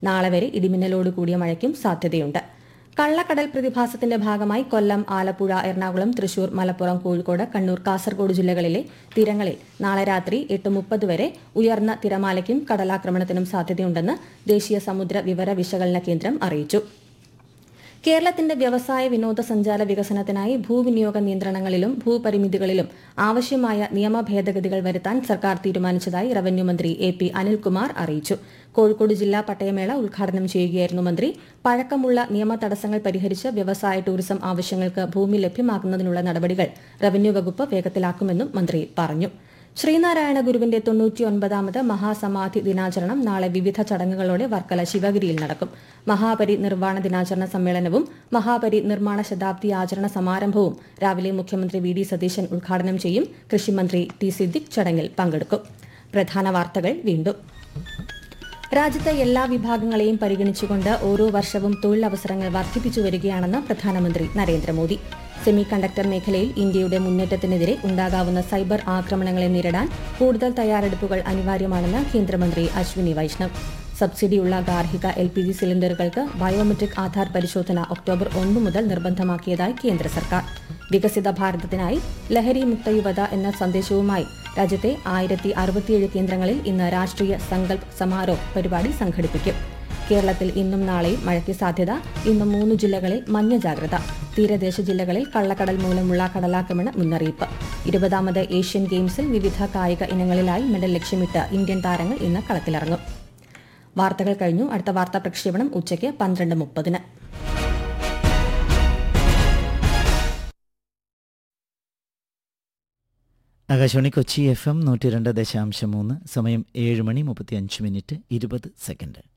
നാളെ വരെ ഇടിമിന്നലോട് കൂടിയ മഴയ്ക്കും സാധ്യതയുണ്ട് കള്ളക്കടൽ പ്രതിഭാസത്തിന്റെ ഭാഗമായി കൊല്ലം ആലപ്പുഴ എറണാകുളം തൃശൂർ മലപ്പുറം കോഴിക്കോട് കണ്ണൂർ കാസർഗോഡ് ജില്ലകളിലെ തീരങ്ങളിൽ നാളെ രാത്രി എട്ട് മുപ്പത് വരെ ഉയർന്ന തിരമാലയ്ക്കും കടലാക്രമണത്തിനും സാധ്യതയുണ്ടെന്ന് ദേശീയ സമുദ്ര വിവര വിശകലന കേന്ദ്രം അറിയിച്ചു കേരളത്തിന്റെ വ്യവസായ വിനോദസഞ്ചാര വികസനത്തിനായി ഭൂവിനിയോഗ നിയന്ത്രണങ്ങളിലും ഭൂപരിമിതികളിലും ആവശ്യമായ നിയമ ഭേദഗതികൾ വരുത്താൻ സർക്കാർ തീരുമാനിച്ചതായി റവന്യൂ മന്ത്രി എ പി അനിൽകുമാർ അറിയിച്ചു കോഴിക്കോട് ജില്ലാ പട്ടയമേള ഉദ്ഘാടനം ചെയ്യുകയായിരുന്നു മന്ത്രി പഴക്കമുള്ള നിയമ തടസ്സങ്ങൾ പരിഹരിച്ച് വ്യവസായ ടൂറിസം ആവശ്യങ്ങൾക്ക് ഭൂമി ലഭ്യമാക്കുന്നതിനുള്ള നടപടികൾ റവന്യൂ വകുപ്പ് വേഗത്തിലാക്കുമെന്നും മന്ത്രി പറഞ്ഞു ശ്രീനാരായണ ഗുരുവിന്റെ തൊണ്ണൂറ്റിയൊൻപതാമത് മഹാസമാധി ദിനാചരണം നാളെ വിവിധ ചടങ്ങുകളോടെ വർക്കല ശിവഗിരിയിൽ നടക്കും മഹാപരി നിർവ്വാണ ദിനാചരണ സമ്മേളനവും മഹാപരി നിർമ്മാണ ശതാബ്ദി ആചരണ സമാരംഭവും രാവിലെ മുഖ്യമന്ത്രി വി ഡി സതീശൻ ഉദ്ഘാടനം ചെയ്യും കൃഷിമന്ത്രി ടി സിദ്ദിഖ് ചടങ്ങിൽ പങ്കെടുക്കും പ്രധാന വാർത്തകൾ വീണ്ടും രാജ്യത്തെ എല്ലാ വിഭാഗങ്ങളെയും പരിഗണിച്ചുകൊണ്ട് ഓരോ വർഷവും തൊഴിലവസരങ്ങൾ വർദ്ധിപ്പിച്ചു വരികയാണെന്ന് പ്രധാനമന്ത്രി നരേന്ദ്രമോദി സെമി കണ്ടക്ടർ മേഖലയിൽ ഇന്ത്യയുടെ മുന്നേറ്റത്തിനെതിരെ ഉണ്ടാകാവുന്ന സൈബർ ആക്രമണങ്ങളെ നേരിടാൻ കൂടുതൽ തയ്യാറെടുപ്പുകൾ അനിവാര്യമാണെന്ന് കേന്ദ്രമന്ത്രി അശ്വിനി വൈഷ്ണവ് സബ്സിഡിയുള്ള ഗാർഹിക എൽ പി ജി സിലിണ്ടറുകൾക്ക് ബയോമെട്രിക് ആധാർ പരിശോധന ഒക്ടോബർ ഒന്ന് മുതൽ നിർബന്ധമാക്കിയതായി കേന്ദ്ര സർക്കാർ വികസിത ഭാരതത്തിനായി ലഹരി മുക്ത യുവത എന്ന സന്ദേശവുമായി രാജ്യത്തെ ആയിരത്തി അറുപത്തിയേഴ് കേന്ദ്രങ്ങളിൽ ഇന്ന് രാഷ്ട്രീയ സങ്കൽപ് സമാരോഹ് പരിപാടി സംഘടിപ്പിക്കും കേരളത്തിൽ ഇന്നും നാളെയും മഴയ്ക്ക് സാധ്യത ഇന്നും മൂന്ന് ജില്ലകളിൽ മഞ്ഞ ജാഗ്രത തീരദേശ ജില്ലകളിൽ കള്ളക്കടൽ മൂലമുള്ള കടലാക്രമണ മുന്നറിയിപ്പ് ഇരുപതാമത് ഏഷ്യൻ ഗെയിംസിൽ വിവിധ കായിക ഇനങ്ങളിലായി മെഡൽ ലക്ഷ്യമിട്ട് ഇന്ത്യൻ താരങ്ങൾ ഇന്ന് കളത്തിലിറങ്ങും വാർത്തകൾ കഴിഞ്ഞു അടുത്ത വാർത്താ പ്രക്ഷേപണം ഉച്ചയ്ക്ക് പന്ത്രണ്ട് മുപ്പതിന് ആകാശവാണി കൊച്ചി എഫ് എം നൂറ്റി രണ്ട് ദശാംശം മൂന്ന് സമയം ഏഴ് മണി മുപ്പത്തി അഞ്ച് മിനിറ്റ് ഇരുപത് സെക്കൻഡ്